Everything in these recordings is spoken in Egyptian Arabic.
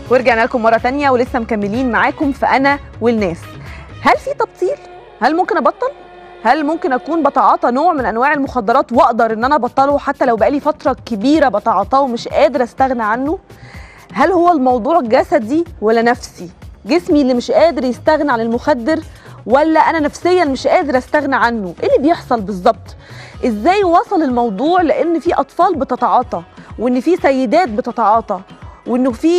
ورجعنا لكم مره تانية ولسه مكملين معاكم في انا والناس هل في تبطيل هل ممكن ابطل هل ممكن اكون بتعاطى نوع من انواع المخدرات واقدر ان انا ابطله حتى لو بقالي فتره كبيره بتعاطاه ومش قادر استغنى عنه هل هو الموضوع جسدي ولا نفسي جسمي اللي مش قادر يستغنى عن المخدر ولا انا نفسيا مش قادر استغنى عنه ايه اللي بيحصل بالظبط ازاي وصل الموضوع لان في اطفال بتتعاطى وان في سيدات بتتعاطى وانه في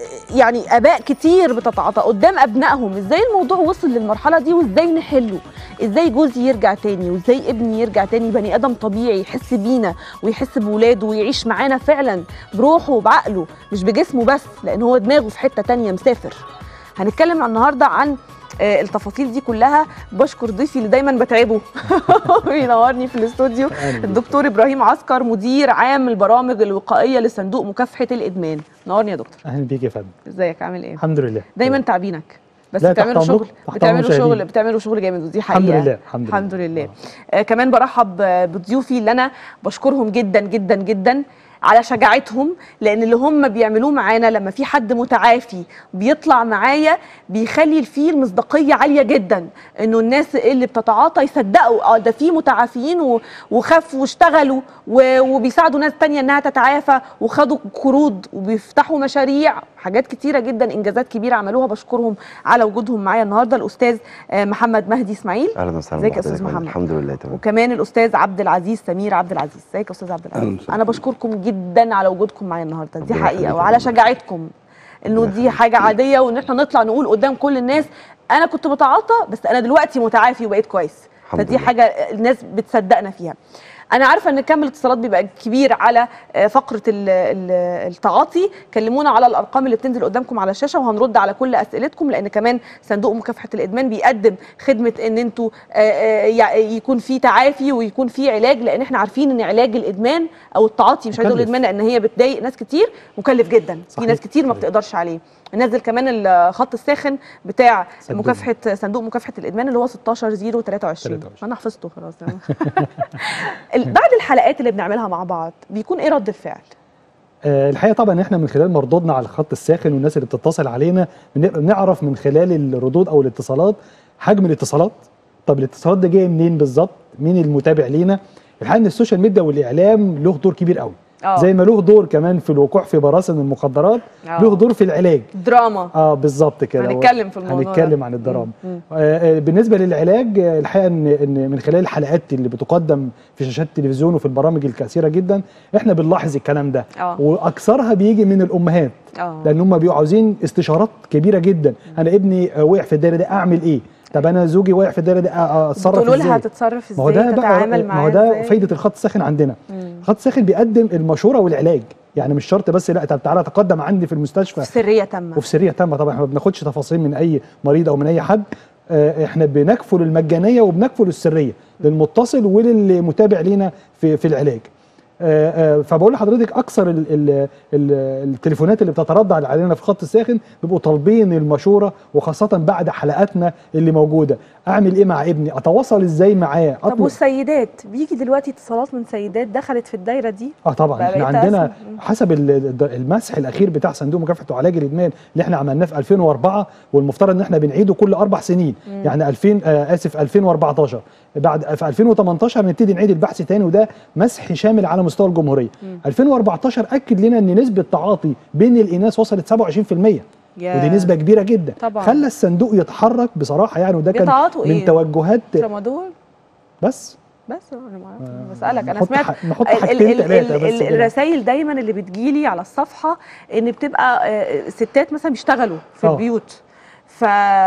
يعني اباء كتير بتتعاطى قدام ابنائهم ازاي الموضوع وصل للمرحله دي وازاي نحله ازاي جوزي يرجع تاني وازاي ابني يرجع تاني بني ادم طبيعي يحس بينا ويحس بولاده ويعيش معانا فعلا بروحه وبعقله مش بجسمه بس لان هو دماغه في حته تانية مسافر هنتكلم النهارده عن آه، التفاصيل دي كلها بشكر ضيفي اللي دايما بتعبه بينورني في الاستوديو الدكتور ابراهيم عسكر مدير عام البرامج الوقائيه لصندوق مكافحه الادمان نورني يا دكتور اهلا بيك يا فندم ازيك عامل ايه الحمد لله دايما تعبينك بس لا، تحت بتعملوا أمرك، شغل تحت بتعملوا أمر شغل مشاهدين. بتعملوا شغل جامد ودي الحمد حقيقه لله الحمد, الحمد لله آه. آه كمان برحب آه، بضيوفي اللي انا بشكرهم جدا جدا جدا على شجاعتهم لان اللي هم بيعملوه معانا لما في حد متعافي بيطلع معايا بيخلي فيه المصداقيه عاليه جدا انه الناس اللي بتتعاطى يصدقوا اه ده في متعافيين و- وخافوا واشتغلوا و- وبيساعدوا ناس تانية انها تتعافى وخدوا قروض وبيفتحوا مشاريع حاجات كتيره جدا انجازات كبيره عملوها بشكرهم على وجودهم معايا النهارده الاستاذ آه، محمد مهدي اسماعيل اهلا وسهلا ازيك يا بحضرتك أستاذ يا فندم. محمد؟ الحمد لله تمام وكمان الاستاذ عبد العزيز سمير عبد العزيز ازيك يا استاذ عبد أهلاً العزيز وسهلاً. انا بشكركم جدا على وجودكم معايا النهارده دي ربنا حقيقه يخليك يا وعلى فندم. شجاعتكم انه ربنا دي يخليك. حاجه عاديه وان احنا نطلع نقول قدام كل الناس انا كنت بتعاطى بس انا دلوقتي متعافي وبقيت كويس الحمد فدي لله. حاجه الناس بتصدقنا فيها انا عارفه ان كم الاتصالات بيبقى كبير على آه، فقره ال- ال- التعاطي كلمونا على الارقام اللي بتنزل قدامكم على الشاشه وهنرد على كل اسئلتكم لان كمان صندوق مكافحه الادمان بيقدم خدمه ان انتوا آه، آه، يع- يكون في تعافي ويكون في علاج لان احنا عارفين ان علاج الادمان او التعاطي مش عايزه اقول مكلف. ادمان لان هي بتضايق ناس كتير مكلف جدا في صحيح. ناس كتير ما صحيح. بتقدرش عليه نزل كمان الخط الساخن بتاع صندوق. مكافحه صندوق مكافحه الادمان اللي هو 16 0 23 23. انا حفظته خلاص ال- بعد الحلقات اللي بنعملها مع بعض بيكون ايه رد الفعل آه الحقيقه طبعا احنا من خلال مردودنا على الخط الساخن والناس اللي بتتصل علينا بنبقى بنعرف من خلال الردود او الاتصالات حجم الاتصالات طب الاتصالات دي جايه منين بالظبط مين المتابع لينا الحقيقه ان السوشيال ميديا والاعلام له دور كبير قوي اه زي ما له دور كمان في الوقوع في براثن المخدرات آه. له دور في العلاج دراما اه بالظبط كده هنتكلم في الموضوع ده. هنتكلم عن الدراما مم. مم. آه، آه، بالنسبه للعلاج آه، الحقيقه ان ان من خلال الحلقات اللي بتقدم في شاشات التلفزيون وفي البرامج الكثيره جدا احنا بنلاحظ الكلام ده اه واكثرها بيجي من الامهات اه لان هم بيبقوا عاوزين استشارات كبيره جدا انا ابني آه، وقع في الدايره ده اعمل ايه طب انا زوجي واقع في الدايره ده آه، آه، اتصرف بتقولوا لها ازاي تتصرف ما هو ازاي ده بقى تتعامل ما معاه هو ده ازاي فايده الخط الساخن عندنا مم. الخط الساخن بيقدم المشوره والعلاج يعني مش شرط بس لا طب تعالى تقدم عندي في المستشفى في سريه تامه وفي سريه تامه طبعا احنا ما بناخدش تفاصيل من اي مريض او من اي حد آه، احنا بنكفل المجانيه وبنكفل السريه للمتصل وللمتابع لينا في في العلاج آه، آه، فبقول لحضرتك اكثر ال ال ال التليفونات اللي بتتردد علينا في الخط الساخن بيبقوا طالبين المشوره وخاصه بعد حلقاتنا اللي موجوده اعمل ايه مع ابني اتواصل ازاي معاه طب أطلب- والسيدات بيجي دلوقتي اتصالات من سيدات دخلت في الدايره دي اه طبعا بقى احنا بقيت عندنا أسهل. مم. حسب ال- الد- المسح الاخير بتاع صندوق مكافحه وعلاج الادمان اللي احنا عملناه في 2004 والمفترض ان احنا بنعيده كل اربع سنين مم. يعني 2000 آه اسف 2014 بعد في 2018 نبتدي نعيد البحث تاني وده مسح شامل على مستوى الجمهوريه مم. 2014 اكد لنا ان نسبه تعاطي بين الاناث وصلت 27% يا ودي نسبه كبيره جدا طبعا. خلى الصندوق يتحرك بصراحه يعني وده كان بيتعاطوا من ايه توجهات ترامادول بس بس انا ما أعرف. بسالك انا نحط سمعت ح- نحط ال- ال- حاجتين ال- ثلاثه ال- بس ال- كده. الرسائل دايما اللي بتجيلي على الصفحه ان بتبقى آه، ستات مثلا بيشتغلوا في آه. البيوت ف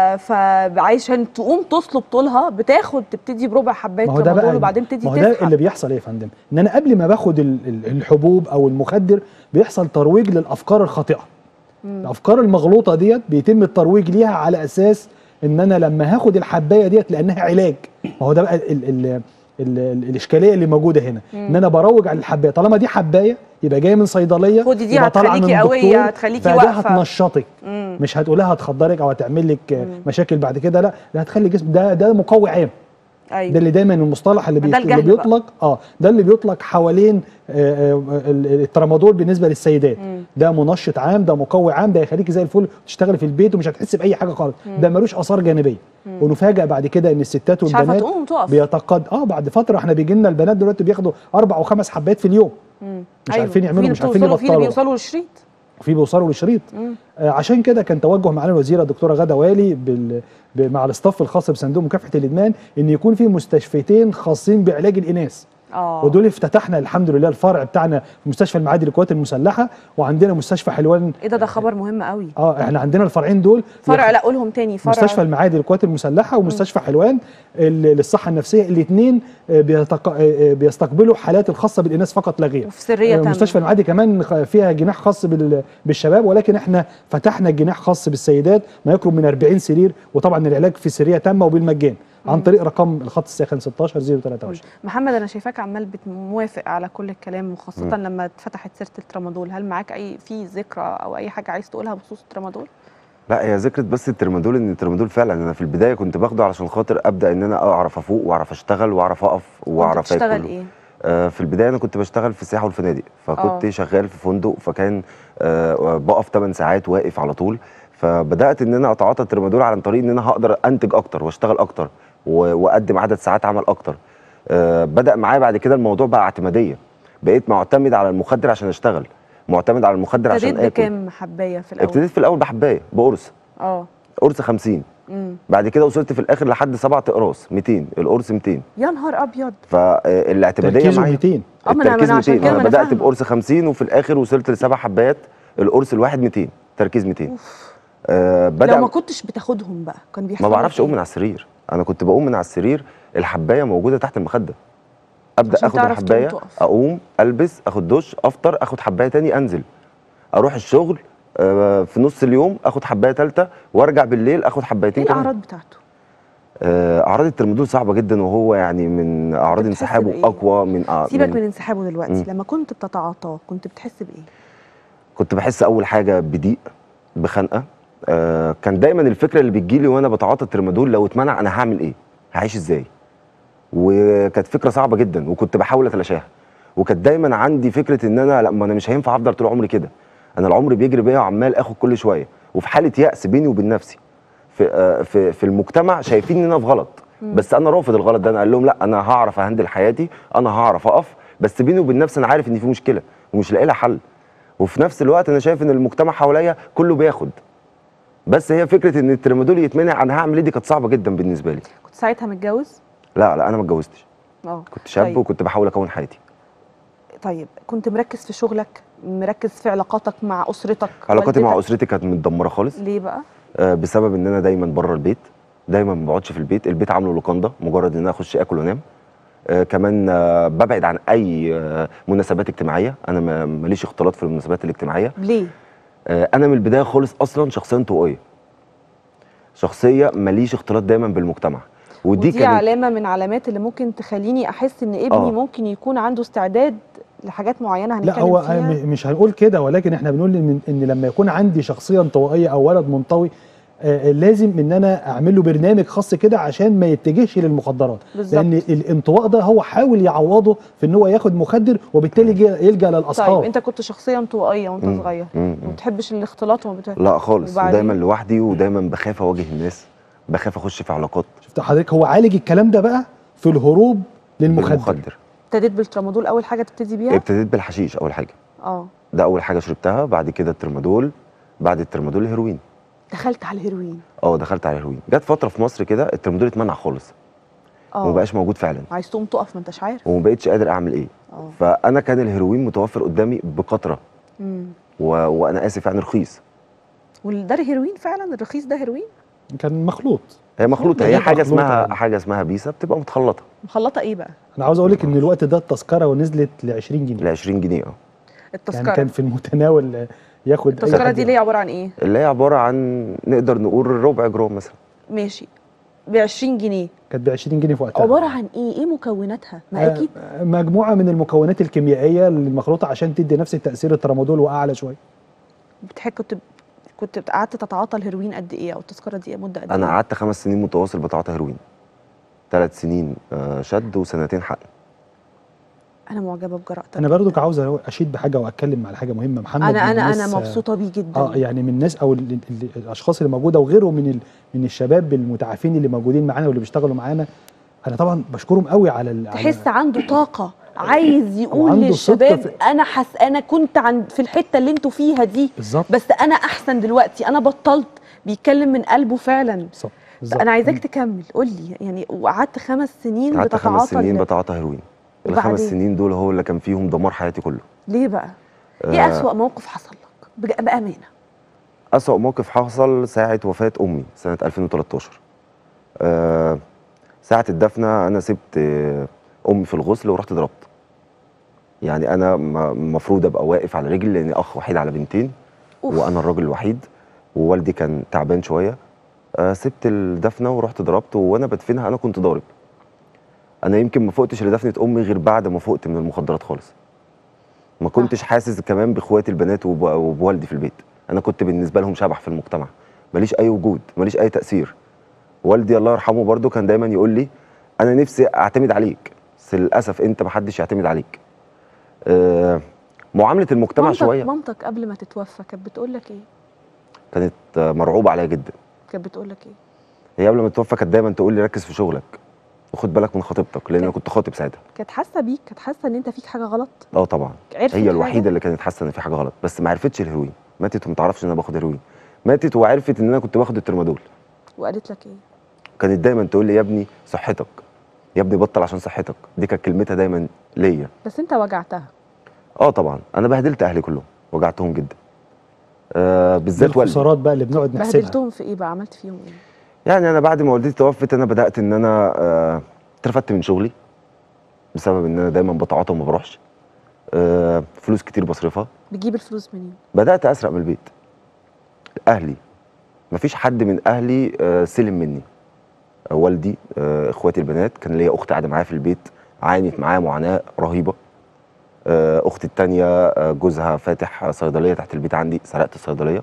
فعشان تقوم تصلب طولها بتاخد تبتدي بربع حبايه ما هو ده ترامادول بقى وبعدين تبتدي ما هو ده تسحب اللي بيحصل ايه يا فندم ان انا قبل ما باخد ال- ال- الحبوب او المخدر بيحصل ترويج للافكار الخاطئه مم. الافكار المغلوطه ديت بيتم الترويج ليها على اساس ان انا لما هاخد الحبايه ديت لانها علاج ما هو ده بقى ال ال ال ال ال الاشكاليه اللي موجوده هنا ان انا بروج على الحبايه طالما دي حبايه يبقى جايه من صيدليه خدي دي يبقى طالعة هتخليكي من قوية، دكتور، هتخليكي فده واقفة. هتنشطك مم. مش هتقولها هتخدرك او هتعمل لك مم. مشاكل بعد كده لا ده هتخلي جسم ده ده مقوي عام ايوه ده اللي دايما المصطلح اللي, ما بيت... ده اللي الجهل بقى. بيطلق اه ده اللي بيطلق حوالين آه، آه، ال- الترامادول بالنسبه للسيدات مم. ده منشط عام ده مقوي عام ده يخليكي زي الفل تشتغلي في البيت ومش هتحسي باي حاجه خالص ده ملوش اثار جانبيه مم. ونفاجئ بعد كده ان الستات مش عارفه والبنات تقوم وتقف بيتقد اه بعد فتره احنا بيجي لنا البنات دلوقتي بياخدوا اربع وخمس حبات في اليوم مم. مش عارفين يعملوا، في مش اللي عارفين بتوصلوا- في اللي يبطلوا. بيوصلوا للشريط في بيوصلوا للشريط مم. آه، عشان كده كان توجه معالي الوزيره الدكتوره غاده والي بال... ب- مع الاستاف الخاص بصندوق مكافحه الادمان ان يكون في مستشفيتين خاصين بعلاج الاناث اه ودول افتتحنا الحمد لله الفرع بتاعنا في مستشفى المعادي للقوات المسلحه وعندنا مستشفى حلوان ايه ده ده خبر مهم قوي اه احنا عندنا الفرعين دول فرع لا قولهم تاني فرع مستشفى المعادي للقوات المسلحه ومستشفى حلوان ال- للصحه النفسيه الاثنين بيستقبلوا حالات الخاصه بالاناث فقط لا غير وفي سريه آه، تامه مستشفى المعادي كمان خ- فيها جناح خاص بال- بالشباب ولكن احنا فتحنا جناح خاص بالسيدات ما يقرب من 40 سرير وطبعا العلاج في سريه تامه وبالمجان عن مم. طريق رقم الخط الساخن 16 023 محمد انا شايفاك عمال بتوافق على كل الكلام وخاصه مم. لما اتفتحت سيره الترامادول هل معاك اي في ذكرى او اي حاجه عايز تقولها بخصوص الترامادول لا هي ذكرت بس الترمادول ان الترمادول فعلا انا في البدايه كنت باخده علشان خاطر ابدا ان انا اعرف افوق واعرف اشتغل واعرف اقف كنت واعرف بتشتغل اكل ايه آه في البدايه انا كنت بشتغل في السياحه والفنادق فكنت آه. شغال في فندق فكان آه بقف 8 ساعات واقف على طول فبدات ان انا اتعاطى الترمادول عن طريق ان انا هقدر انتج اكتر واشتغل اكتر و- واقدم عدد ساعات عمل اكتر آه بدا معايا بعد كده الموضوع بقى اعتماديه بقيت معتمد على المخدر عشان اشتغل معتمد على المخدر ابتديت عشان اكل بكام حبايه في الاول ابتديت في الاول بحبايه بقرص اه قرص 50 امم بعد كده وصلت في الاخر لحد سبعة اقراص 200 القرص 200 يا نهار ابيض فالاعتماديه تركيزه معايا 200 اه ما انا ما التركيز انا عشان 200 كده ما انا انا بدات فاهمة. بقرص 50 وفي الاخر وصلت لسبع حبايات القرص الواحد 200 تركيز 200 اوف آه لو بدا ما كنتش بتاخدهم بقى كان بيحصل ما لك بعرفش إيه؟ اقوم من على السرير انا كنت بقوم من على السرير الحبايه موجوده تحت المخده ابدا عشان اخد تعرف تقوم الحبايه تقف. اقوم البس اخد دش افطر اخد حبايه تاني انزل اروح الشغل آه في نص اليوم اخد حبايه ثالثه وارجع بالليل اخد حبايتين ايه كمان الاعراض بتاعته آه، اعراض الترمادول صعبه جدا وهو يعني من اعراض بتحس انسحابه بإيه؟ اقوى من, آه سيبك من من انسحابه دلوقتي مم. لما كنت بتتعاطاه كنت بتحس بايه كنت بحس اول حاجه بضيق بخنقه آه كان دايما الفكره اللي بتجيلي وانا بتعاطى الترمادول لو اتمنع انا هعمل ايه هعيش ازاي وكانت فكره صعبه جدا وكنت بحاول اتلاشاها وكانت دايما عندي فكره ان انا لا ما انا مش هينفع افضل طول عمري كده انا العمر بيجري بيا وعمال اخد كل شويه وفي حاله يأس بيني وبين نفسي في آه في في المجتمع شايفين ان انا في غلط مم. بس انا رافض الغلط ده انا قال لهم لا انا هعرف اهندل حياتي انا هعرف اقف بس بيني وبين نفسي انا عارف ان في مشكله ومش لاقي لها حل وفي نفس الوقت انا شايف ان المجتمع حواليا كله بياخد بس هي فكره ان الترمادول يتمنع انا هعمل ايه دي كانت صعبه جدا بالنسبه لي كنت ساعتها متجوز لا لا انا ما اتجوزتش اه كنت شاب طيب. وكنت بحاول اكون حياتي طيب كنت مركز في شغلك مركز في علاقاتك مع اسرتك علاقاتي مع والدتك؟ اسرتي كانت متدمره خالص ليه بقى آه، بسبب ان انا دايما بره البيت دايما ما بقعدش في البيت البيت عامله لوكاندا مجرد ان انا اخش اكل وانام آه، كمان آه، ببعد عن اي آه، مناسبات اجتماعيه انا ما- ماليش اختلاط في المناسبات الاجتماعيه ليه آه، انا من البدايه خالص اصلا شخصيه انطوائيه شخصيه ماليش اختلاط دايما بالمجتمع ودي, ودي كانت علامه من علامات اللي ممكن تخليني احس ان ابني آه. ممكن يكون عنده استعداد لحاجات معينه هنتكلم لا هو فيها م- مش هنقول كده ولكن احنا بنقول ان إن لما يكون عندي شخصيه انطوائيه او ولد منطوي آه، لازم ان انا اعمل له برنامج خاص كده عشان ما يتجهش للمخدرات بالظبط لان الانطواء ده هو حاول يعوضه في ان هو ياخد مخدر وبالتالي يجي- يلجا للاصحاب طيب انت كنت شخصيه انطوائيه وانت مم. صغير مم. ما بتحبش الاختلاط وما بت... لا خالص وبعدين؟ ودايما لوحدي ودايما بخاف اواجه الناس بخاف اخش في علاقات شفت حضرتك هو عالج الكلام ده بقى في الهروب للمخدر بالمخدر ابتديت بالترامادول اول حاجه تبتدي بيها ابتديت بالحشيش اول حاجه اه ده اول حاجه شربتها بعد كده الترمادول بعد الترمادول الهيروين دخلت على الهيروين اه دخلت على الهيروين جت فتره في مصر كده الترمادول اتمنع خالص وما اه بقاش موجود فعلا عايز تقوم تقف ما انتش عارف وما بقتش قادر اعمل ايه اه فانا كان الهيروين متوفر قدامي بكثره امم و... وانا اسف يعني رخيص وده هيروين فعلا الرخيص ده هيروين كان مخلوط هي مخلوطه هي هي حاجه مخلوطة اسمها يعني. حاجه اسمها بيسا بتبقى متخلطه مخلطه ايه بقى انا عاوز اقول لك ان الوقت ده التذكره ونزلت ل 20 جنيه ل 20 جنيه اه التذكره يعني كان في المتناول آه، ياخد أي التذكره حد دي اللي هي عباره عن ايه اللي هي عباره عن نقدر نقول ربع جرام مثلا ماشي ب 20 جنيه كانت ب 20 جنيه في وقتها عباره عن ايه ايه مكوناتها ما آه، اكيد مجموعه من المكونات الكيميائيه المخلوطه عشان تدي نفس التاثير الترامادول واعلى شويه بتحب كنت كنت قعدت تتعاطى الهيروين قد ايه او التذكره دي مده قد ايه انا قعدت خمس سنين متواصل بتعاطى هيروين ثلاث سنين آه، شد وسنتين حقن انا معجبه بجرأتك انا برضو عاوز اشيد بحاجه واتكلم على حاجه مهمه محمد انا من انا الناس- انا مبسوطه بيه جدا اه يعني من الناس او ال ال الاشخاص اللي موجوده وغيرهم من ال من الشباب المتعافين اللي موجودين معانا واللي بيشتغلوا معانا انا طبعا بشكرهم قوي على ال- على- تحس عنده طاقه عايز يقول وعنده صدق للشباب في- انا حس انا كنت عند في الحته اللي انتوا فيها دي بالظبط بس انا احسن دلوقتي انا بطلت بيتكلم من قلبه فعلا بالظبط بالظبط. انا عايزاك تكمل قول لي يعني وقعدت خمس سنين قعدت خمس بتتعاطى سنين ال- بتعاطى هيروين الخمس وبعدين؟ سنين دول هو اللي كان فيهم دمار حياتي كله ليه بقى ايه آه، اسوأ موقف حصل لك بج- بامانه أسوأ موقف حصل ساعة وفاة أمي سنة 2013 آه ساعة الدفنة أنا سبت آه، أمي في الغسل ورحت ضربت يعني أنا م- المفروض أبقى واقف على رجلي لأني أخ وحيد على بنتين أوف. وأنا الراجل الوحيد ووالدي كان تعبان شوية آه سبت الدفنة ورحت ضربت وأنا بدفنها أنا كنت ضارب أنا يمكن ما فقتش لدفنة أمي غير بعد ما فقت من المخدرات خالص ما كنتش حاسس كمان باخواتي البنات وب- وبوالدي في البيت انا كنت بالنسبه لهم شبح في المجتمع ماليش اي وجود ماليش اي تاثير والدي الله يرحمه برضو كان دايما يقول لي انا نفسي اعتمد عليك بس للاسف انت محدش يعتمد عليك أه معامله المجتمع مامتك شويه مامتك قبل ما تتوفى كانت بتقول لك ايه كانت آه، مرعوبه عليا جدا كانت بتقول لك ايه هي قبل ما تتوفى كانت دايما تقول لي ركز في شغلك وخد بالك من خطيبتك لان انا كنت خاطب ساعتها كانت حاسه بيك كانت حاسه ان انت فيك حاجه غلط اه طبعا عرفت هي حاجة؟ الوحيده اللي كانت حاسه ان في حاجه غلط بس ما عرفتش الهيروين ماتت وما تعرفش ان انا باخد هيروين ماتت وعرفت ان انا كنت باخد الترمادول وقالت لك ايه كانت دايما تقول لي يا ابني صحتك يا ابني بطل عشان صحتك دي كانت كلمتها دايما ليا بس انت وجعتها اه طبعا انا بهدلت اهلي كلهم وجعتهم جدا آه دي بالذات والدي الخسارات بقى اللي بنقعد نحسبها بهدلتهم في ايه بقى عملت فيهم ايه يعني انا بعد ما والدتي توفت انا بدات ان انا آه اترفدت من شغلي بسبب ان انا دايما بتعاطى وما بروحش آه فلوس كتير بصرفها بتجيب الفلوس منين بدات اسرق من البيت اهلي مفيش حد من اهلي آه، سلم مني آه، والدي آه، اخواتي البنات كان ليا اخت قاعده معايا في البيت عانت معايا معاناه رهيبه آه، اختي التانية آه، جوزها فاتح صيدليه تحت البيت عندي سرقت الصيدليه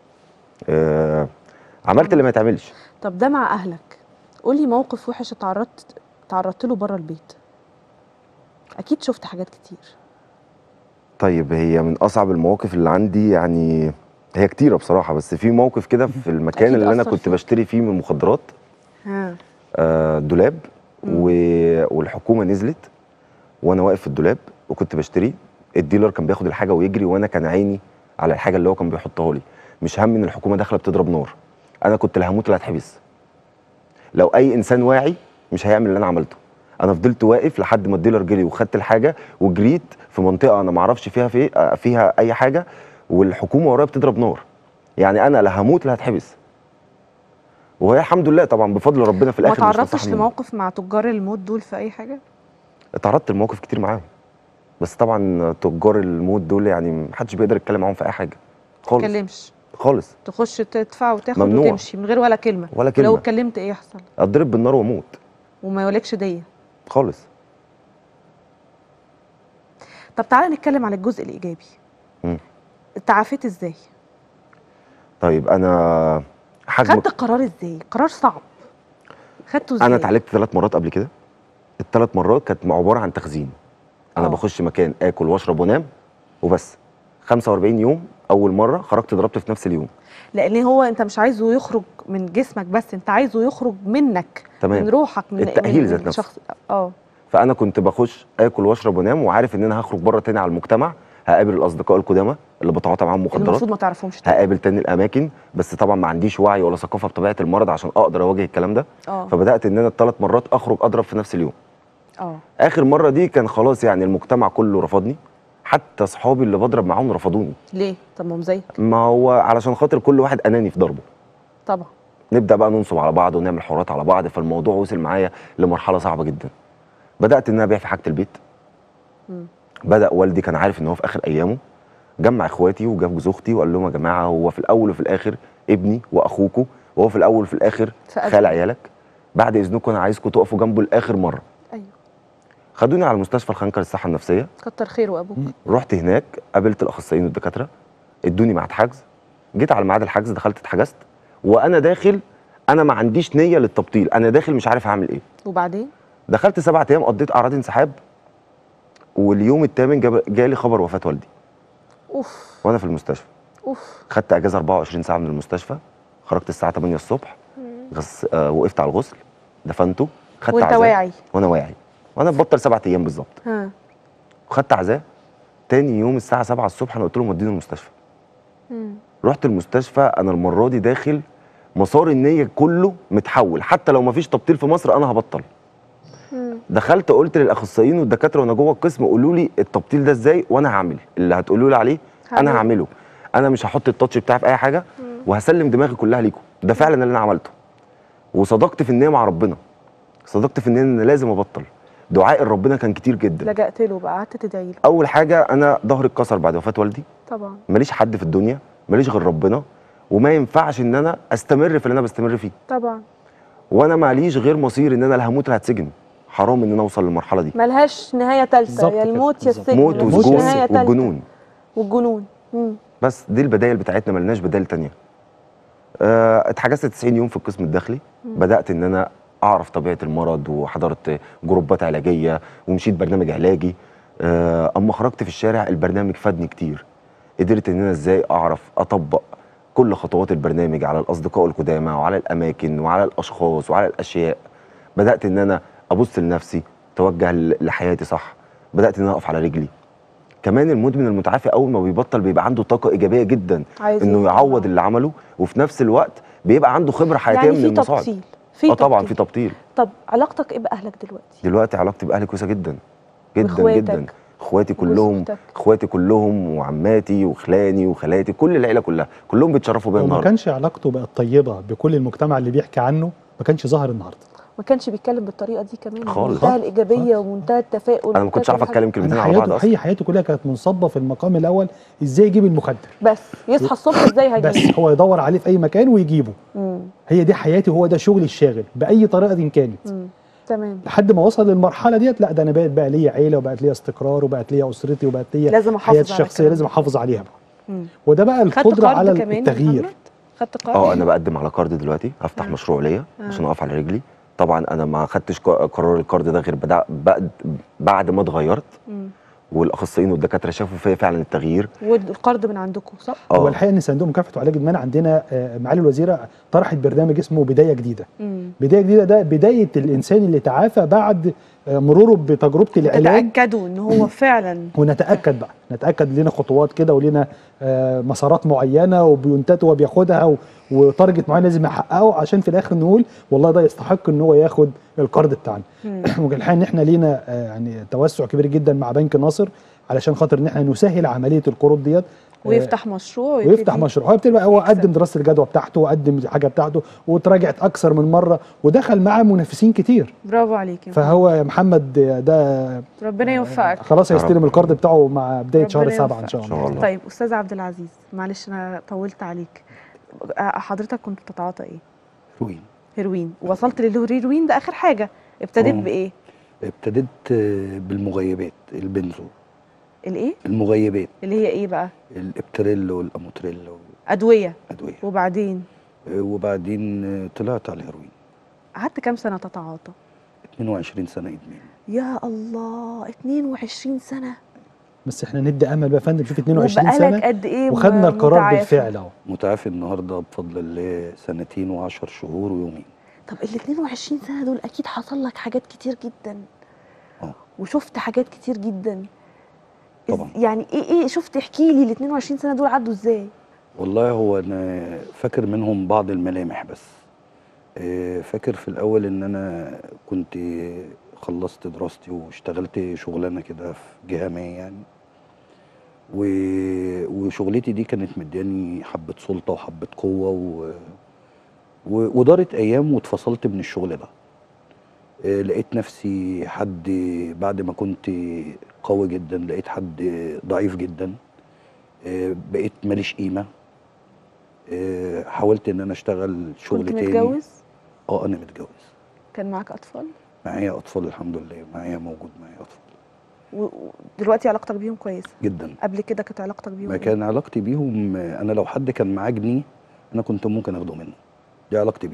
آه، عملت اللي ما يتعملش طب ده مع اهلك قولي موقف وحش اتعرضت تعرضت له بره البيت اكيد شفت حاجات كتير طيب هي من اصعب المواقف اللي عندي يعني هي كتيره بصراحه بس في موقف كده في المكان أكيد اللي انا أثر كنت فيك. بشتري فيه من المخدرات ها آه، دولاب مم. و... والحكومه نزلت وانا واقف في الدولاب وكنت بشتري الديلر كان بياخد الحاجه ويجري وانا كان عيني على الحاجه اللي هو كان بيحطها لي مش هم ان الحكومه داخله بتضرب نار انا كنت اللي هموت اللي هتحبس لو اي انسان واعي مش هيعمل اللي انا عملته انا فضلت واقف لحد ما الديلر جري وخدت الحاجه وجريت في منطقه انا ما اعرفش فيها في آه، فيها اي حاجه والحكومه ورايا بتضرب نار يعني انا لا هموت لا هتحبس وهي الحمد لله طبعا بفضل ربنا في ما الاخر مش تعرضتش نصح مني. لموقف مع تجار الموت دول في اي حاجه اتعرضت لمواقف كتير معاهم بس طبعا تجار الموت دول يعني محدش بيقدر يتكلم معاهم في اي حاجه ما خالص تتكلمش خالص تخش تدفع وتاخد ممنوع. وتمشي من غير ولا كلمه ولا لو كلمه اتكلمت ايه يحصل اتضرب بالنار واموت وما يولكش ديه خالص طب تعالى نتكلم عن الجزء الايجابي مم. تعافيت ازاي طيب انا حجم خدت القرار ازاي قرار صعب خدته ازاي انا اتعالجت ثلاث مرات قبل كده الثلاث مرات كانت عباره عن تخزين انا آه. بخش مكان اكل واشرب وانام وبس 45 يوم اول مره خرجت ضربت في نفس اليوم لان هو انت مش عايزه يخرج من جسمك بس انت عايزه يخرج منك تمام من روحك من التأهيل من ذات من نفسه. شخص اه فانا كنت بخش اكل واشرب وانام وعارف ان انا هخرج بره تاني على المجتمع هقابل الاصدقاء القدامى اللي بتعاطى معاهم اللي مخدرات المفروض ما تعرفهمش تاني. هقابل تاني الاماكن بس طبعا ما عنديش وعي ولا ثقافه بطبيعه المرض عشان اقدر اواجه الكلام ده اه فبدات ان انا الثلاث مرات اخرج اضرب في نفس اليوم اه اخر مره دي كان خلاص يعني المجتمع كله رفضني حتى اصحابي اللي بضرب معاهم رفضوني ليه طب ما هم زيك ما هو علشان خاطر كل واحد اناني في ضربه طبعا نبدا بقى ننصب على بعض ونعمل حوارات على بعض فالموضوع وصل معايا لمرحله صعبه جدا بدات ان انا ابيع في حاجه البيت مم. بدا والدي كان عارف ان هو في اخر ايامه جمع اخواتي وجاب جوز اختي وقال لهم يا جماعه هو في الاول وفي الاخر ابني واخوكوا وهو في الاول وفي الاخر فأذن. خال عيالك بعد اذنكم انا عايزكم تقفوا جنبه لاخر مره ايوه خدوني على مستشفى الخنكر الصحه النفسيه كتر خيره ابوك مم. رحت هناك قابلت الاخصائيين والدكاتره ادوني ميعاد حجز جيت على ميعاد الحجز دخلت اتحجزت وانا داخل انا ما عنديش نيه للتبطيل انا داخل مش عارف هعمل ايه وبعدين دخلت سبعة ايام قضيت اعراض انسحاب واليوم الثامن جاب- جالي خبر وفاه والدي اوف وانا في المستشفى اوف خدت اجازه 24 ساعه من المستشفى خرجت الساعه 8 الصبح غس... آه وقفت على الغسل دفنته خدت وانت عزاء واعي وانا واعي وانا ببطل سبعة ايام بالظبط ها وخدت عزاء تاني يوم الساعه 7 الصبح انا قلت لهم وديني المستشفى مم. رحت المستشفى انا المره دي داخل مسار النيه كله متحول حتى لو ما فيش تبطيل في مصر انا هبطل مم. دخلت قلت للاخصائيين والدكاتره وانا جوه القسم قولوا لي التبطيل ده ازاي وانا هعمل اللي هتقولوا لي عليه انا هعمله. هعمله انا مش هحط التاتش بتاعي في اي حاجه وهسلم دماغي كلها ليكم ده فعلا اللي انا عملته وصدقت في النيه مع ربنا صدقت في النيه ان أنا لازم ابطل دعاء ربنا كان كتير جدا لجأت له بقى قعدت تدعي له اول حاجه انا ظهري اتكسر بعد وفاه والدي طبعا ماليش حد في الدنيا ماليش غير ربنا وما ينفعش ان انا استمر في اللي انا بستمر فيه طبعا وانا ماليش غير مصير ان انا لا هموت لا هتسجن حرام ان انا اوصل للمرحله دي ملهاش نهايه ثالثه بالظبط يا كده، الموت يا بالظبط. السجن موت مفيش وسجون وسجون نهايه ثالثه والجنون والجنون مم. بس دي البدايل بتاعتنا ملناش بدايل تانية آه، اتحجزت 90 يوم في القسم الداخلي بدات ان انا اعرف طبيعه المرض وحضرت جروبات علاجيه ومشيت برنامج علاجي آه، اما خرجت في الشارع البرنامج فادني كتير قدرت ان انا ازاي اعرف اطبق كل خطوات البرنامج على الاصدقاء القدامى وعلى الاماكن وعلى الاشخاص وعلى الاشياء بدات ان انا ابص لنفسي توجه ل- لحياتي صح بدات ان انا اقف على رجلي كمان المدمن المتعافي اول ما بيبطل بيبقى عنده طاقه ايجابيه جدا عايز انه يطلع. يعوض اللي عمله وفي نفس الوقت بيبقى عنده خبره حياتيه يعني من في المصاعب تبطيل في اه طبعا تبطيل. في تبطيل طب علاقتك ايه باهلك دلوقتي دلوقتي علاقتي باهلي كويسه جدا جدا وإخواتك جدا اخواتي كلهم وزوجتك. اخواتي كلهم وعماتي وخلاني وخالاتي كل العيله كلها كلهم بيتشرفوا بيا لو ما النهارده كانش علاقته بقت طيبه بكل المجتمع اللي بيحكي عنه ما كانش ظهر النهارده ما كانش بيتكلم بالطريقه دي كمان خالص. منتهى الايجابيه خالص. ومنتهى التفاؤل انا ما كنتش عارف ومنتهى كل اتكلم كلمتين أنا على بعض حياته اصلا هي حياته كلها كانت منصبه في المقام الاول ازاي يجيب المخدر حاجة. بس يصحى الصبح ازاي بس هجيب هو يدور عليه في اي مكان ويجيبه مم. هي دي حياتي وهو ده شغلي الشاغل باي طريقه إن كانت مم. تمام لحد ما وصل للمرحله ديت لا ده انا بقت بقى ليا عيله وبقت ليا استقرار وبقت ليا اسرتي وبقت ليا لازم احافظ حياتي على الشخصيه الكلام لازم ده. احافظ عليها بقى مم. وده بقى خدت القدره قرض على كمان يا التغيير محمد؟ خدت قرض اه انا بقدم على كارد دلوقتي هفتح آه. مشروع ليا آه. عشان اقف على رجلي طبعا انا ما خدتش ق- قرار الكارد ده غير بدا- بعد بعد ما اتغيرت مم. والاخصائيين والدكاتره شافوا فيا فعلا التغيير والقرض من عندكم صح هو اه الحقيقه ان صندوق مكافحه وعلاج الادمان عندنا آه، معالي الوزيره طرحت برنامج اسمه بدايه جديده مم. بدايه جديده ده بدايه الانسان اللي تعافى بعد آه، مروره بتجربه العلاج تتاكدوا ان هو فعلا ونتاكد بقى نتاكد لنا خطوات كده ولنا آه، مسارات معينه وبيونتات هو بياخدها و- وتارجت معين لازم يحققه عشان في الاخر نقول والله ده يستحق ان هو ياخد القرض بتاعنا مم. والحقيقه ان احنا لينا آه، يعني توسع كبير جدا مع بنك الناصر علشان خاطر ان احنا نسهل عمليه القروض ديت آه، ويفتح مشروع ويفتح ويبتدي- مشروع هو بتبقى هو يكسب. قدم دراسه الجدوى بتاعته وقدم الحاجه بتاعته وتراجعت اكثر من مره ودخل معاه منافسين كتير برافو عليك يا فهو يا محمد ده ربنا يوفقك خلاص يا هيستلم رب. القرض بتاعه مع بدايه شهر ربنا سبعة ان يوفقك. شاء إن شاء الله الله. طيب استاذ عبد العزيز معلش انا طولت عليك آه، حضرتك كنت بتتعاطى ايه هيروين هيروين وصلت للهيروين ده اخر حاجه ابتديت آه. بايه ابتديت آه، بالمغيبات البنزو الايه المغيبات اللي هي ايه بقى الابتريل والاموتريل ادويه والادويه وبعدين آه، وبعدين آه، طلعت على الهيروين قعدت كام سنه تتعاطى 22 سنه ادمان يا الله 22 سنه بس احنا ندي امل بقى يا فندم شوف 22 وبقالك سنه قد ايه وخدنا م- القرار متعافى؟ بالفعل اهو متعافي النهارده بفضل الله سنتين وعشر شهور ويومين طب ال 22 سنه دول اكيد حصل لك حاجات كتير جدا اه. وشفت حاجات كتير جدا إز- طبعا. يعني ايه ايه شفت احكي لي ال 22 سنه دول عدوا ازاي والله هو انا فاكر منهم بعض الملامح بس آه، فاكر في الاول ان انا كنت خلصت دراستي واشتغلت شغلانه كده في جهه ما يعني و... وشغلتي دي كانت مدياني حبه سلطه وحبه قوه و... و... ودارت ايام واتفصلت من الشغل ده آه، لقيت نفسي حد بعد ما كنت قوي جدا لقيت حد ضعيف جدا آه، بقيت ماليش قيمه آه، حاولت ان انا اشتغل شغل كنت تاني متجوز اه انا متجوز كان معاك اطفال معايا اطفال الحمد لله معايا موجود معايا اطفال و- ودلوقتي علاقتك بيهم كويسه جدا قبل كده كانت علاقتك بيهم ما إيه؟ كان علاقتي بيهم آه، انا لو حد كان معاه جنيه انا كنت ممكن اخده منه دي علاقتي بيهم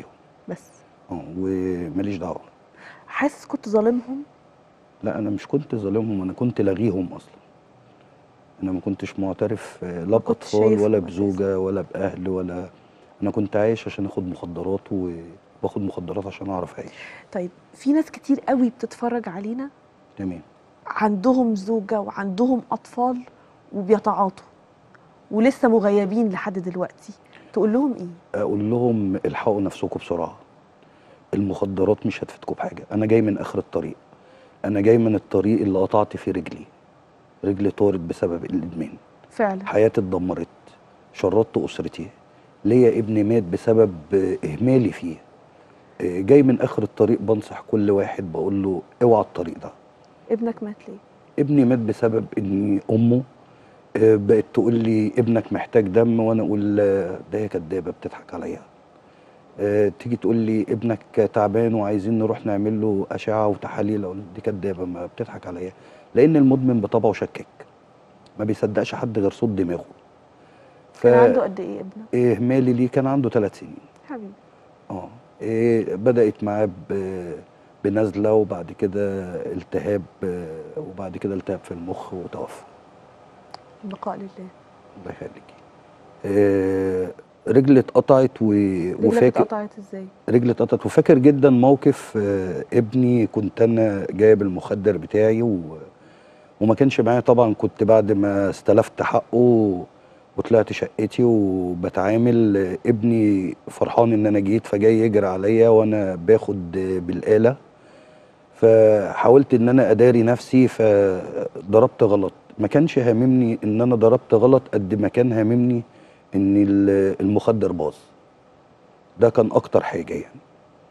بس اه وماليش دعوه حاسس كنت ظالمهم لا انا مش كنت ظالمهم انا كنت لاغيهم اصلا انا ما كنتش معترف آه، لا كنتش باطفال شايفهم ولا أساساً. بزوجه ولا باهل ولا انا كنت عايش عشان اخد مخدرات وباخد مخدرات عشان اعرف اعيش طيب في ناس كتير قوي بتتفرج علينا تمام عندهم زوجة وعندهم أطفال وبيتعاطوا ولسه مغيبين لحد دلوقتي تقول لهم إيه؟ اقول لهم الحقوا نفسكم بسرعه المخدرات مش هتفيدكم بحاجه انا جاي من اخر الطريق انا جاي من الطريق اللي قطعت فيه رجلي رجلي طارت بسبب الادمان فعلا حياتي اتدمرت شردت اسرتي ليا ابني مات بسبب آه، اهمالي فيه آه، جاي من اخر الطريق بنصح كل واحد بقول له اوعى الطريق ده ابنك مات ليه؟ ابني مات بسبب ان امه آه، بقت تقول لي ابنك محتاج دم وانا اقول آه، ده هي كدابه بتضحك عليا آه، تيجي تقول لي ابنك تعبان وعايزين نروح نعمل له اشعه وتحاليل اقول دي كدابه ما بتضحك عليا لان المدمن بطبعه شكاك ما بيصدقش حد غير صوت دماغه كان عنده قد إيه ابنك؟ اهمالي ليه كان عنده ثلاث سنين حبيبي اه إيه بدأت معاه ب- بنزلة وبعد كده التهاب آه، وبعد كده التهاب في المخ وتوفى البقاء لله الله يخليكي آه، رجلي اتقطعت و- رجلك وفاكر اتقطعت إزاي؟ رجلي اتقطعت وفاكر جدا موقف آه، ابني كنت انا جايب المخدر بتاعي و... وما كانش معايا طبعا كنت بعد ما استلفت حقه وطلعت شقتي وبتعامل آه، ابني فرحان ان انا جيت فجاي يجري عليا وانا باخد آه، بالآلة فحاولت ان انا اداري نفسي فضربت غلط ما كانش هاممني ان انا ضربت غلط قد ما كان هاممني ان ال- المخدر باظ ده كان اكتر حاجه يعني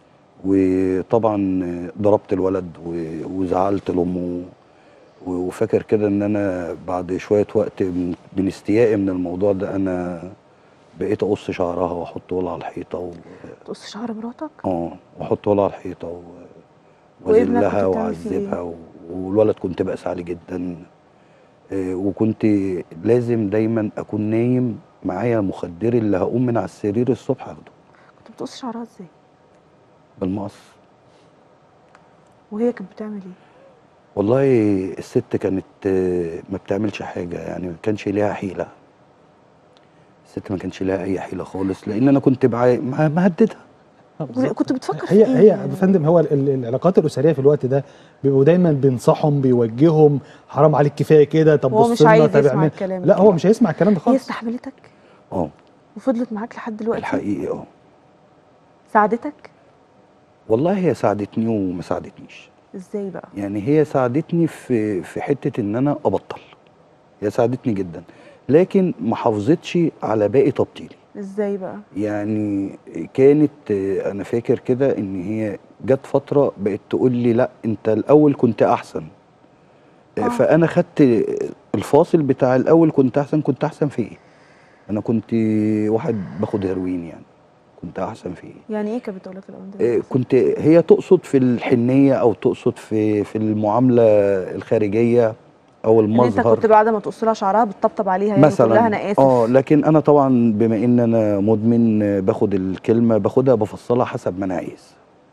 وطبعا ضربت الولد و- وزعلت لامه و- وفاكر كده ان انا بعد شويه وقت من من استيائي من الموضوع ده انا بقيت اقص شعرها واحطه لها على الحيطه و... تقص شعر مراتك؟ اه واحطه لها على الحيطه و... وابنك واذلها كنت بتعمل فيه إيه؟ واعذبها و... والولد كنت بأس عليه جدا آه، وكنت لازم دايما اكون نايم معايا مخدري اللي هقوم من على السرير الصبح اخده كنت بتقص شعرها إزاي؟ بالمقص وهي كانت بتعمل إيه؟ والله الست كانت آه، ما بتعملش حاجه يعني ما كانش ليها حيله الست ما كانش ليها اي حيله خالص لان انا كنت بعا- مع- مهددها آه، بالظبط. كنت بتفكر هي في إيه؟ هي يعني؟ يا فندم هو ال- ال- العلاقات الاسريه في الوقت ده بيبقوا دايما بينصحهم بيوجههم حرام عليك كفايه كده طب هو بص مش لنا عايز طب يسمع اعمل الكلام لا هو كده. مش هيسمع الكلام ده هي خالص استحملتك اه وفضلت معاك لحد دلوقتي الحقيقي اه ساعدتك والله هي ساعدتني وما ساعدتنيش ازاي بقى يعني هي ساعدتني في في حته ان انا ابطل هي ساعدتني جدا لكن ما حافظتش على باقي تبطيلي ازاي بقى يعني كانت آه، انا فاكر كده ان هي جت فتره بقت تقول لي لا انت الاول كنت احسن آه. آه. فانا خدت الفاصل بتاع الاول كنت احسن كنت احسن في ايه انا كنت واحد باخد هيروين يعني كنت احسن في ايه يعني ايه كانت بتقول لك الاول آه، ده كنت هي تقصد في الحنيه او تقصد في في المعامله الخارجيه او ان انت المظهر كنت بعد ما تقص لها شعرها بتطبطب عليها يعني وتقول لها انا مثلا اسف اه لكن انا طبعا بما ان انا مدمن آه، باخد الكلمه باخدها بفصلها حسب ما انا عايز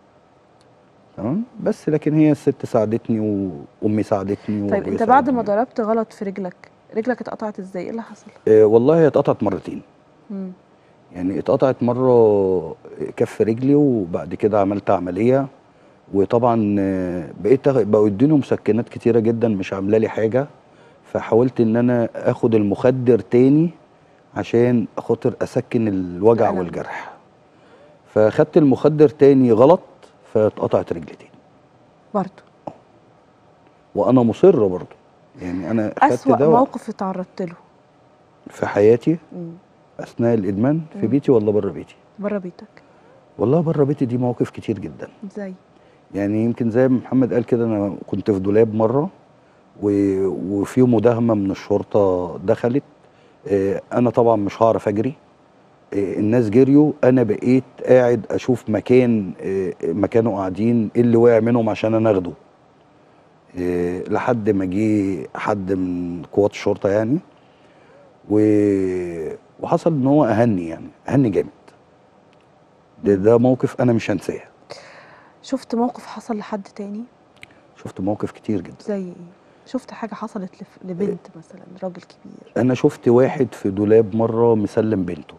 تمام بس لكن هي الست ساعدتني وامي ساعدتني طيب وأبويا انت بعد ما ساعدني. ضربت غلط في رجلك رجلك اتقطعت ازاي ايه اللي حصل آه والله هي اتقطعت مرتين مم. يعني اتقطعت مره كف رجلي وبعد كده عملت عمليه وطبعا آه، بقيت أخ- بقوا يديني مسكنات كتيره جدا مش عامله لي حاجه فحاولت ان انا اخد المخدر تاني عشان خاطر اسكن الوجع الألم. والجرح فاخدت المخدر تاني غلط فاتقطعت رجلي تاني برضه وانا مصر برضه يعني انا خدت اسوأ دواء موقف اتعرضت له في حياتي مم. اثناء الادمان في مم. بيتي ولا بره بيتي بره بيتك والله بره بيتي دي مواقف كتير جدا ازاي يعني يمكن زي ما محمد قال كده انا كنت في دولاب مره و... وفي مداهمه من الشرطه دخلت آه، انا طبعا مش هعرف اجري آه، الناس جريوا انا بقيت قاعد اشوف مكان آه، مكانوا قاعدين ايه اللي وقع منهم عشان انا اخده آه، لحد ما جه حد من قوات الشرطه يعني و... وحصل ان هو اهني يعني اهني جامد ده, ده موقف انا مش هنساه شفت موقف حصل لحد تاني شفت مواقف كتير جدا زي ايه شفت حاجه حصلت لف- لبنت مثلا راجل كبير انا شفت واحد في دولاب مره مسلم بنته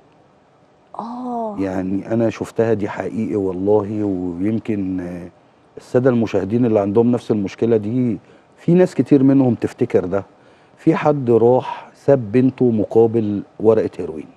اه يعني انا شفتها دي حقيقي والله ويمكن آه، الساده المشاهدين اللي عندهم نفس المشكله دي في ناس كتير منهم تفتكر ده في حد راح ساب بنته مقابل ورقه هيروين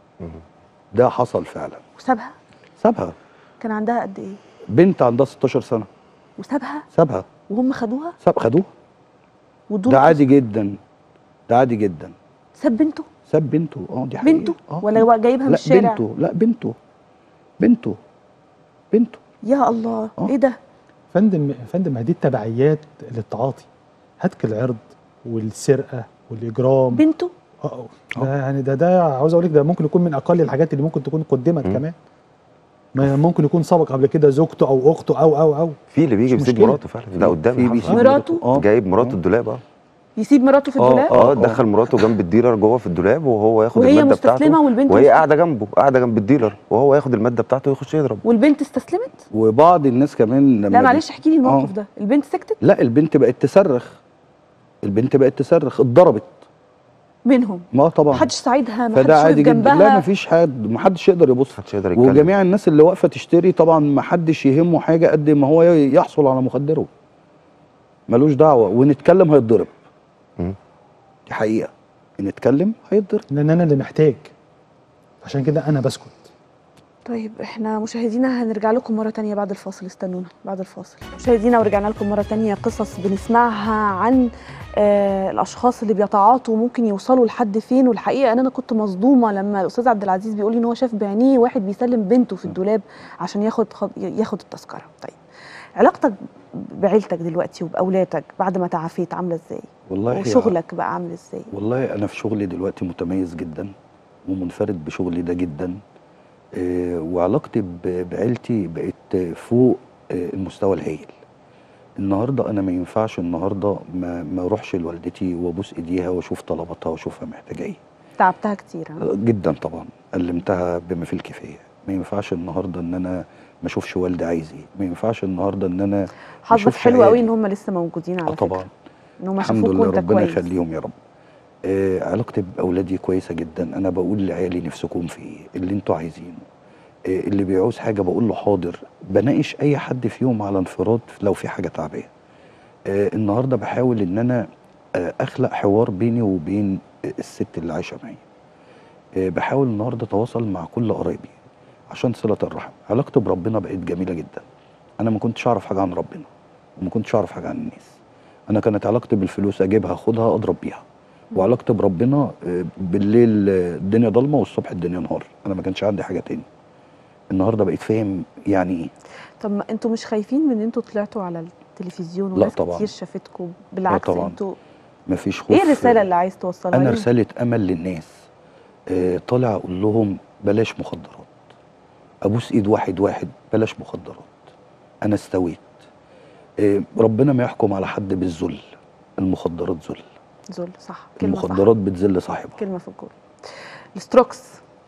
ده حصل فعلا وسابها سابها كان عندها قد ايه بنت عندها 16 سنه وسابها سابها وهم خدوها ساب خدوه ودول ده عادي جدا ده عادي جدا ساب بنته ساب بنته اه دي حقيقة بنته آه. ولا هو جايبها من لا الشارع بنته لا بنته بنته بنته يا الله آه. ايه ده فندم فندم ما دي التبعيات للتعاطي هتك العرض والسرقه والاجرام بنته اه ده يعني ده ده عاوز اقول لك ده ممكن يكون من اقل الحاجات اللي ممكن تكون قدمت مم. كمان ما ممكن يكون سبق قبل كده زوجته او اخته او او او في اللي بيجي مش بيسيب مشكلة. مراته فعلا ده قدامي في حصل. بيسيب مراته؟ اه جايب مراته آه. الدولاب اه يسيب مراته في آه، الدولاب اه آه. دخل مراته جنب الديلر جوه في الدولاب وهو ياخد وهي الماده بتاعته مستسلمه والبنت وهي مست- قاعده جنبه قاعده جنب الديلر وهو ياخد الماده بتاعته ويخش يضرب والبنت استسلمت وبعض الناس كمان لما لا معلش احكي لي الموقف آه. ده البنت سكتت لا البنت بقت تصرخ البنت بقت تصرخ اتضربت منهم ما طبعا محدش ساعدها محدش فده وقف عادي جدا لا جنبها مفيش حد محدش يقدر يبص محدش يقدر يتكلم وجميع الناس اللي واقفه تشتري طبعا محدش يهمه حاجه قد ما هو يحصل على مخدره ملوش دعوه ونتكلم هيتضرب مم. دي حقيقه نتكلم هيتضرب لان انا اللي محتاج عشان كده انا بسكت طيب احنا مشاهدينا هنرجع لكم مرة تانية بعد الفاصل استنونا بعد الفاصل مشاهدينا ورجعنا لكم مرة تانية قصص بنسمعها عن آه الأشخاص اللي بيتعاطوا ممكن يوصلوا لحد فين والحقيقة أن أنا كنت مصدومة لما الأستاذ عبد العزيز بيقول لي إن هو شاف بعينيه واحد بيسلم بنته في الدولاب عشان ياخد خد ياخد التذكرة طيب علاقتك بعيلتك دلوقتي وبأولادك بعد ما تعافيت عاملة إزاي؟ والله هي- وشغلك بقى عامل إزاي؟ والله انا في شغلي دلوقتي متميز جدا ومنفرد بشغلي ده جدا آه، وعلاقتي ب- بعيلتي بقت فوق آه، المستوى الهائل النهارده انا ما ينفعش النهارده ما ما اروحش لوالدتي وابوس ايديها واشوف طلباتها واشوفها محتاجه ايه تعبتها كتير ها؟ جدا طبعا علمتها بما فيه الكفايه ما ينفعش النهارده ان انا ما اشوفش والدي عايز ايه ما ينفعش النهارده ان انا حظك نشوفش حلو قوي عيالي. ان هم لسه موجودين على اه طبعا فكرة ان هم الحمد شافوك لله وانت ربنا كويس يخليهم يا رب آه علاقتي باولادي كويسه جدا انا بقول لعيالي نفسكم في ايه اللي انتوا عايزينه آه اللي بيعوز حاجه بقول له حاضر بناقش اي حد فيهم على انفراد لو في حاجه تعباه آه النهارده بحاول ان انا آه اخلق حوار بيني وبين الست اللي عايشه معايا آه بحاول النهارده اتواصل مع كل قرايبي عشان صله الرحم علاقتي بربنا بقت جميله جدا انا ما كنتش اعرف حاجه عن ربنا وما كنتش اعرف حاجه عن الناس انا كانت علاقتي بالفلوس اجيبها اخدها اضرب بيها وعلاقتي بربنا آه، بالليل آه، الدنيا ضلمه والصبح الدنيا نهار انا ما كانش عندي حاجه تاني النهارده بقيت فاهم يعني ايه طب ما انتوا مش خايفين من ان انتوا طلعتوا على التلفزيون لا وناس طبعاً. كتير شافتكم بالعكس طبعاً. انتوا مفيش خوف ايه الرساله اللي عايز توصلها انا لهم؟ رساله امل للناس آه، طالع اقول لهم بلاش مخدرات ابوس ايد واحد واحد بلاش مخدرات انا استويت آه، ربنا ما يحكم على حد بالذل المخدرات ذل ذل صح كلمه المخدرات بتذل صاحبها صح كلمه في الجول الستروكس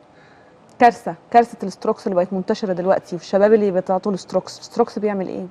كارثه كارثه الستروكس اللي بقت منتشره دلوقتي والشباب اللي بيتعاطوا الستروكس الستروكس بيعمل ايه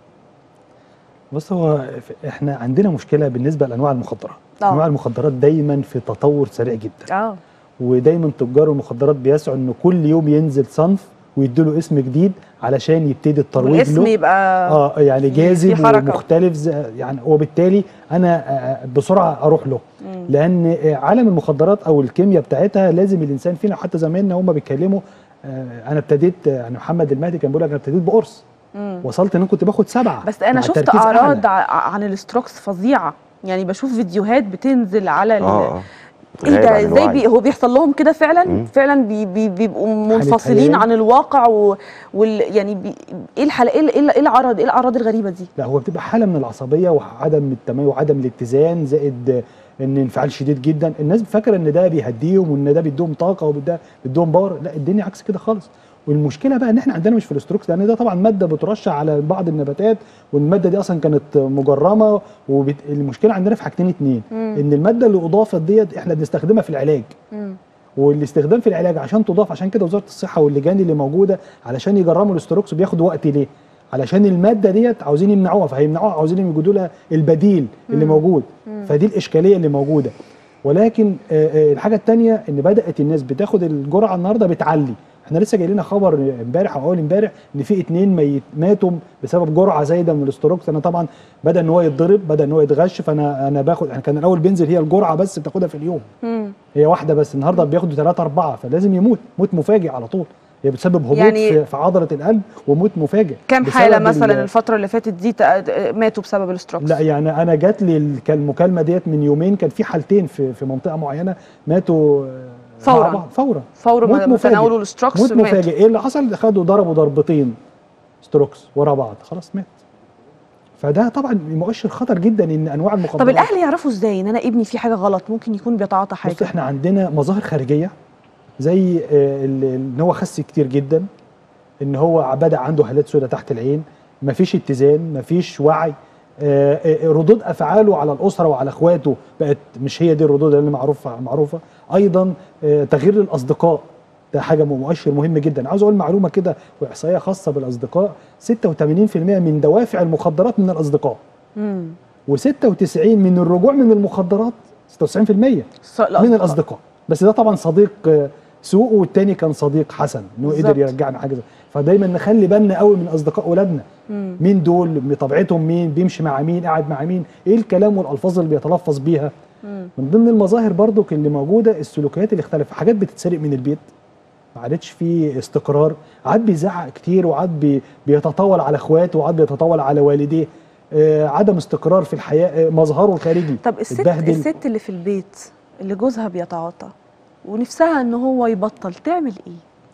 بص هو ف- احنا عندنا مشكله بالنسبه لانواع المخدرات آه. انواع المخدرات دايما في تطور سريع جدا اه ودايما تجار المخدرات بيسعوا ان كل يوم ينزل صنف ويديله اسم جديد علشان يبتدي الترويج والاسم له يبقى اه يعني في- جاذب في حركة. ومختلف ز- يعني وبالتالي انا آه، بسرعه اروح له مم. لان آه، عالم المخدرات او الكيمياء بتاعتها لازم الانسان فينا حتى زمايلنا هم بيتكلموا آه، انا ابتديت آه، يعني محمد المهدي كان بيقول لك انا ابتديت بقرص مم. وصلت ان انا كنت باخد سبعه بس انا مع شفت تركيز اعراض أعلى. ع- عن الستروكس فظيعه يعني بشوف فيديوهات بتنزل على ال... اه اه ايه غايب ده عن ازاي الوعي. بي هو بيحصل لهم كده فعلا مم. فعلا بي بي بيبقوا منفصلين خيال. عن الواقع و... وال... يعني بي... ايه الحلقه ايه ال- ايه ال- إيه الاعراض ايه الاعراض الغريبه دي لا هو بتبقى حاله من العصبيه وعدم التميز وعدم الاتزان زائد آه، ان انفعال شديد جدا الناس فاكره ان ده بيهديهم وان ده بيديهم طاقه وده بيديهم باور لا الدنيا عكس كده خالص والمشكله بقى ان احنا عندنا مش في الاستروكس لان ده طبعا ماده بترشح على بعض النباتات والماده دي اصلا كانت مجرمه والمشكله عندنا في حاجتين اتنين مم. ان الماده اللي اضافت ديت احنا بنستخدمها في العلاج مم. والاستخدام في العلاج عشان تضاف عشان كده وزاره الصحه واللجان اللي موجوده علشان يجرموا الاستروكس بياخدوا وقت ليه؟ علشان الماده ديت عاوزين يمنعوها فهيمنعوها عاوزين يوجدوا لها البديل اللي مم. موجود مم. فدي الاشكاليه اللي موجوده ولكن آه، آه، الحاجه الثانيه ان بدات الناس بتاخد الجرعه النهارده بتعلي احنا لسه جاي لنا خبر امبارح او اول امبارح ان في اتنين ميت ماتوا بسبب جرعه زايده من الاستروكس انا طبعا بدا ان هو يتضرب بدا ان هو يتغش فانا انا باخد يعني كان الاول بينزل هي الجرعه بس بتاخدها في اليوم مم. هي واحده بس النهارده بياخدوا ثلاثه اربعه فلازم يموت موت مفاجئ على طول هي بتسبب هبوط يعني- يعني في, في عضله القلب وموت مفاجئ كم بسبب حاله ال- مثلا الفتره اللي فاتت دي تق- ماتوا بسبب الاستروكس لا يعني انا جات لي الك- المكالمه ديت من يومين كان في حالتين في في منطقه معينه ماتوا آه، مع فوراً. بعض. فورا فور موت ما مفاجئ. تناولوا الاستروكس موت ماتوا. مفاجئ ايه اللي حصل خدوا ضربوا ضربتين ستروكس ورا بعض خلاص مات فده طبعا مؤشر خطر جدا ان انواع المخدرات طب الاهل يعرفوا ازاي ان انا ابني فيه حاجه غلط ممكن يكون بيتعاطى حاجه بص احنا عندنا مظاهر خارجيه زي آه، ال- ان هو خس كتير جدا ان هو بدا عنده هالات سوداء تحت العين مفيش اتزان مفيش وعي آه، آه، ردود افعاله على الاسره وعلى اخواته بقت مش هي دي الردود اللي معروفه معروفه ايضا آه، تغيير الاصدقاء ده حاجه مؤشر مهم جدا عاوز اقول معلومه كده واحصائيه خاصه بالاصدقاء 86% من دوافع المخدرات من الاصدقاء امم و96 من الرجوع من المخدرات 96% من الاصدقاء بس ده طبعا صديق آه، سوء والتاني كان صديق حسن انه بالظبط. قدر يرجعنا حاجه زي فدايما نخلي بالنا قوي من اصدقاء اولادنا مم. مين دول بطبيعتهم مين بيمشي مع مين قاعد مع مين ايه الكلام والالفاظ اللي بيتلفظ بيها مم. من ضمن المظاهر برضو اللي موجوده السلوكيات اللي اختلفت حاجات بتتسرق من البيت ما عادتش في استقرار عاد بيزعق كتير وعاد بي بيتطاول على اخواته وعاد بيتطاول على والديه آه عدم استقرار في الحياه آه مظهره الخارجي طب الست اتبهدل. الست اللي في البيت اللي جوزها بيتعاطى ونفسها ان هو يبطل تعمل ايه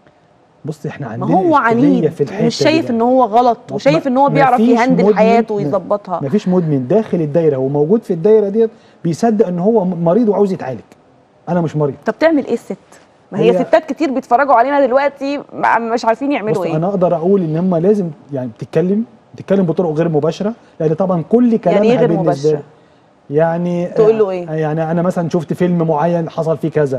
بص احنا ما عندنا هو إشكالية عنيد في الحته مش شايف ان هو غلط ما- وشايف ان هو ما بيعرف فيش يهندل مدمن- حياته ما- ويظبطها مفيش مدمن داخل الدايره هو موجود في الدايره ديت بيصدق ان هو مريض وعاوز يتعالج انا مش مريض طب تعمل ايه الست ما هي, هي- ستات كتير بيتفرجوا علينا دلوقتي مع- مش عارفين بص يعملوا ايه انا اقدر اقول ان هم لازم يعني بتتكلم تتكلم بطرق غير مباشره لان طبعا كل كلامها يعني ايه غير بالنسبه مباشرة؟ يعني تقول له إيه؟ آه، يعني انا مثلا شفت فيلم معين حصل فيه كذا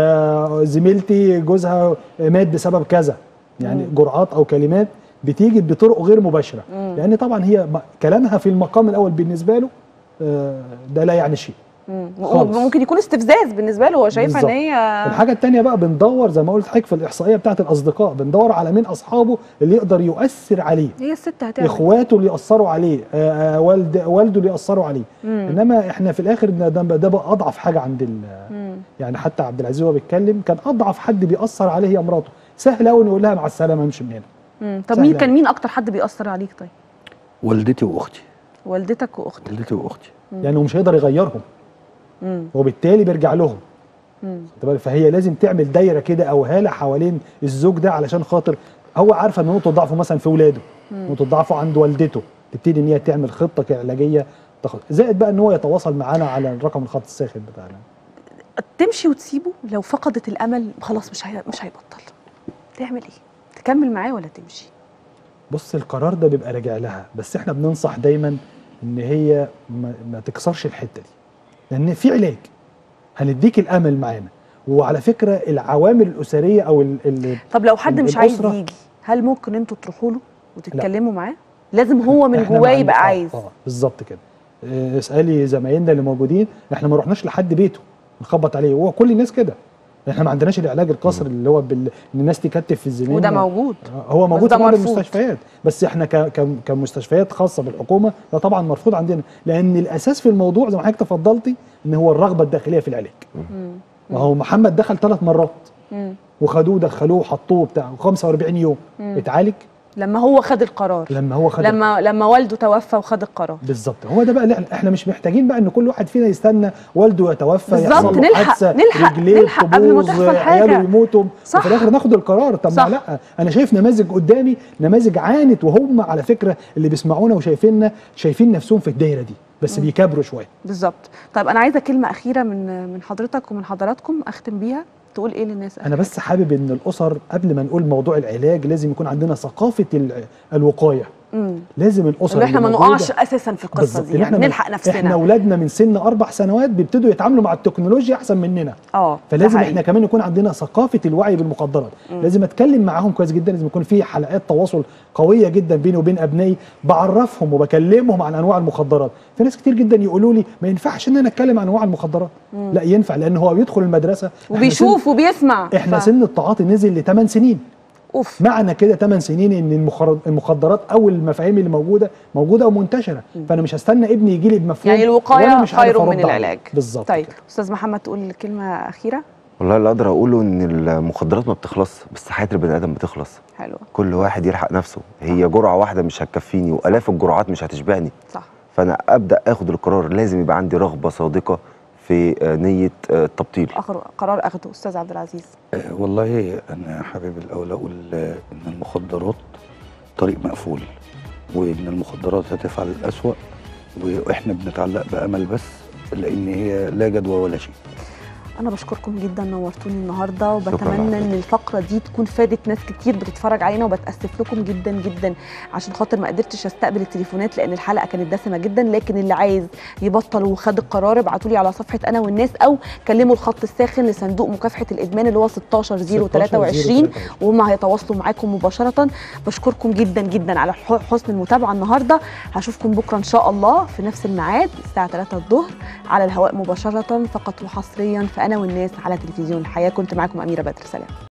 ده زميلتي جوزها مات بسبب كذا يعني مم. جرعات او كلمات بتيجي بطرق غير مباشره مم. لان طبعا هي م- كلامها في المقام الاول بالنسبه له آه، ده لا يعني شيء مم. خالص. ممكن يكون استفزاز بالنسبه له هو شايفها ان بالظبط. هي الحاجه الثانيه بقى بندور زي ما قلت حضرتك في الاحصائيه بتاعت الاصدقاء بندور على مين اصحابه اللي يقدر يؤثر عليه هي الست هتعمل اخواته اللي ياثروا عليه آه، آه، والد والده اللي ياثروا عليه مم. انما احنا في الاخر ده ده ده بقى اضعف حاجه عند ال مم. يعني حتى عبد العزيز وهو بيتكلم كان اضعف حد بيأثر عليه هي مراته سهل قوي نقول لها مع السلامه امشي من هنا مم. طب سهلة. مين كان مين اكتر حد بيأثر عليك طيب والدتي واختي والدتك واختك والدتي واختي لانه مش هيقدر يغيرهم مم. وبالتالي بيرجع لهم مم. خد بالك؟ فهي لازم تعمل دايره كده او هاله حوالين الزوج ده علشان خاطر هو عارفه ان نقطه ضعفه مثلا في اولاده نقطه ضعفه عند والدته تبتدي ان هي تعمل خطه علاجيه تاخد زائد بقى ان هو يتواصل معانا على الرقم الخط الساخن بتاعنا تمشي وتسيبه لو فقدت الامل خلاص مش هي... مش هيبطل تعمل ايه تكمل معاه ولا تمشي بص القرار ده بيبقى راجع لها بس احنا بننصح دايما ان هي ما, ما تكسرش الحته دي لان في علاج هنديك الامل معانا وعلى فكره العوامل الاسريه او ال ال طب لو حد مش عايز الأسرة- يجي هل ممكن انتوا تروحوا له وتتكلموا معاه لازم هو من إحنا جواه مع- يبقى آه، عايز اه بالظبط كده آه، اسالي زمايلنا اللي موجودين احنا ما رحناش لحد بيته نخبط عليه وهو كل الناس كده احنا ما عندناش العلاج القصري اللي هو بال... ان الناس تكتف في الزميل وده موجود هو موجود ده في بعض مرفوض. المستشفيات بس احنا ك... ك... كمستشفيات خاصه بالحكومه ده طبعا مرفوض عندنا لان الاساس في الموضوع زي ما حضرتك تفضلتي ان هو الرغبه الداخليه في العلاج مم. ما هو محمد دخل ثلاث مرات مم. وخدوه دخلوه وحطوه بتاع 45 يوم مم. اتعالج لما هو خد القرار لما هو خد لما لما والده توفى وخد القرار بالظبط هو ده بقى اللي إحنا- احنا مش محتاجين بقى ان كل واحد فينا يستنى والده يتوفى بالظبط، يحصل له نلحق- حادثة، نلحق- رجليه نلحق قبل ما تبوظ، تحصل حاجة. عياله يموتوا صح. وفي الاخر ناخد القرار طب صح. ما لا انا شايف نماذج قدامي نماذج عانت وهم على فكره اللي بيسمعونا وشايفيننا شايفين نفسهم في الدايره دي بس بيكبروا شويه بالظبط طيب انا عايزه كلمه اخيره من من حضرتك ومن حضراتكم اختم بيها تقول ايه للناس انا بس حابب ان الاسر قبل ما نقول موضوع العلاج لازم يكون عندنا ثقافه ال- الوقايه مم. لازم الاسر اللي احنا ما اللي موجودة- نقعش اساسا في القصه بالظبط. دي إن يعني احنا نلحق احنا نفسنا اولادنا من سن اربع سنوات بيبتدوا يتعاملوا مع التكنولوجيا احسن مننا اه ده فلازم حقيقي. احنا كمان يكون عندنا ثقافه الوعي بالمخدرات لازم اتكلم معاهم كويس جدا لازم يكون في حلقات تواصل قويه جدا بيني وبين ابنائي بعرفهم وبكلمهم عن انواع المخدرات في ناس كتير جدا يقولوا لي ما ينفعش ان انا اتكلم عن انواع المخدرات لا ينفع لان هو بيدخل المدرسه إحنا وبيشوف وبيسمع سن احنا ف- سن التعاطي نزل ل 8 سنين اوف معنى كده 8 سنين ان المخر- المخدرات او المفاهيم اللي موجوده موجوده ومنتشره فانا مش هستنى ابني يجي لي بمفهوم يعني وأنا الوقايه مش عارف خير أرد من عليه. العلاج بالظبط طيب كده. استاذ محمد تقول كلمه اخيره والله اللي اقدر اقوله ان المخدرات ما بتخلص بس حياه البني ادم بتخلص حلوه كل واحد يلحق نفسه هي جرعه واحده مش هتكفيني والاف الجرعات مش هتشبعني صح فانا ابدا اخد القرار لازم يبقى عندي رغبه صادقه في آه، نيه آه، التبطيل اخر قرار اخده استاذ عبد العزيز آه، والله انا حابب الاول اقول آه، ان المخدرات طريق مقفول وان المخدرات هتفعل الاسوأ واحنا بنتعلق بامل بس لان هي لا جدوى ولا شيء انا بشكركم جدا نورتوني النهارده شكراً وبتمنى لحضرتك. ان الفقره دي تكون فادت ناس كتير بتتفرج علينا وبتاسف لكم جدا جدا عشان خاطر ما قدرتش استقبل التليفونات لان الحلقه كانت دسمه جدا لكن اللي عايز يبطل وخد القرار ابعتوا لي على صفحه انا والناس او كلموا الخط الساخن لصندوق مكافحه الادمان اللي هو 16023 وهم هيتواصلوا معاكم مباشره بشكركم جدا جدا على ح- حسن المتابعه النهارده هشوفكم بكره ان شاء الله في نفس الميعاد الساعه 3 الظهر على الهواء مباشره فقط وحصريا في انا والناس على تلفزيون الحياه كنت معاكم اميره بدر سلام